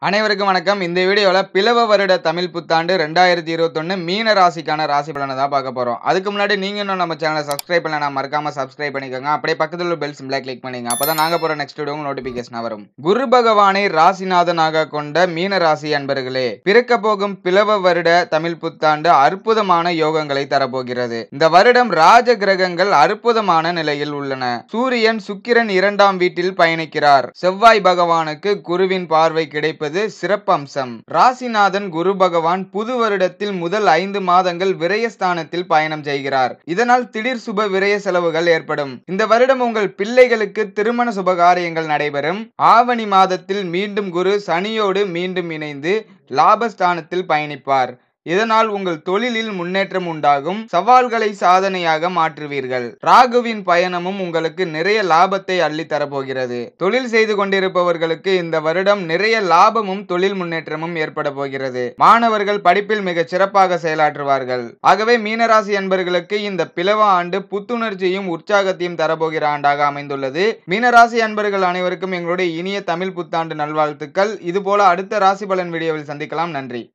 அனைவருக்கும் வணக்கம் இந்த வீடியோவில் பிளவ வருட தமிழ் புத்தாண்டு ரெண்டாயிரத்தி இருபத்தொன்னு மீன ராசிக்கான ராசி பலனை தான் பார்க்க போறோம் அதுக்கு முன்னாடி நீங்க இன்னும் நம்ம சேனலை சப்ஸ்கிரைப் பண்ணல மறக்காம சப்ஸ்கிரைப் பண்ணிக்கோங்க அப்படியே பக்கத்துல உள்ள பெல் சிம்பிளை கிளிக் பண்ணிங்க அப்பதான் நாங்க போற நெக்ஸ்ட் வீடியோ நோட்டிபிகேஷன் வரும் குரு பகவானை ராசிநாதனாக கொண்ட மீன ராசி அன்பர்களே பிறக்க போகும் பிளவ வருட தமிழ் புத்தாண்டு அற்புதமான யோகங்களை தரப்போகிறது இந்த வருடம் ராஜ கிரகங்கள் அற்புதமான நிலையில் உள்ளன சூரியன் சுக்கிரன் இரண்டாம் வீட்டில் பயணிக்கிறார் செவ்வாய் பகவானுக்கு குருவின் பார்வை கிடைப்பது சிறப்பம்சம் ராசிநாதன் குரு பகவான் புது வருடத்தில் முதல் ஐந்து மாதங்கள் விரயஸ்தானத்தில் பயணம் செய்கிறார் இதனால் திடீர் சுப விரய செலவுகள் ஏற்படும் இந்த வருடம் உங்கள் பிள்ளைகளுக்கு திருமண சுபகாரியங்கள் நடைபெறும் ஆவணி மாதத்தில் மீண்டும் குரு சனியோடு மீண்டும் இணைந்து லாபஸ்தானத்தில் பயணிப்பார் இதனால் உங்கள் தொழிலில் முன்னேற்றம் உண்டாகும் சவால்களை சாதனையாக மாற்றுவீர்கள் ராகுவின் பயணமும் உங்களுக்கு நிறைய லாபத்தை அள்ளி தரப்போகிறது தொழில் செய்து கொண்டிருப்பவர்களுக்கு இந்த வருடம் நிறைய லாபமும் தொழில் முன்னேற்றமும் ஏற்பட போகிறது மாணவர்கள் படிப்பில் மிக சிறப்பாக செயலாற்றுவார்கள் ஆகவே மீனராசி அன்பர்களுக்கு இந்த பிளவ ஆண்டு புத்துணர்ச்சியும் உற்சாகத்தையும் தரப்போகிற ஆண்டாக அமைந்துள்ளது மீனராசி அன்பர்கள் அனைவருக்கும் எங்களுடைய இனிய தமிழ் புத்தாண்டு நல்வாழ்த்துக்கள் இதுபோல அடுத்த ராசி பலன் வீடியோவில் சந்திக்கலாம் நன்றி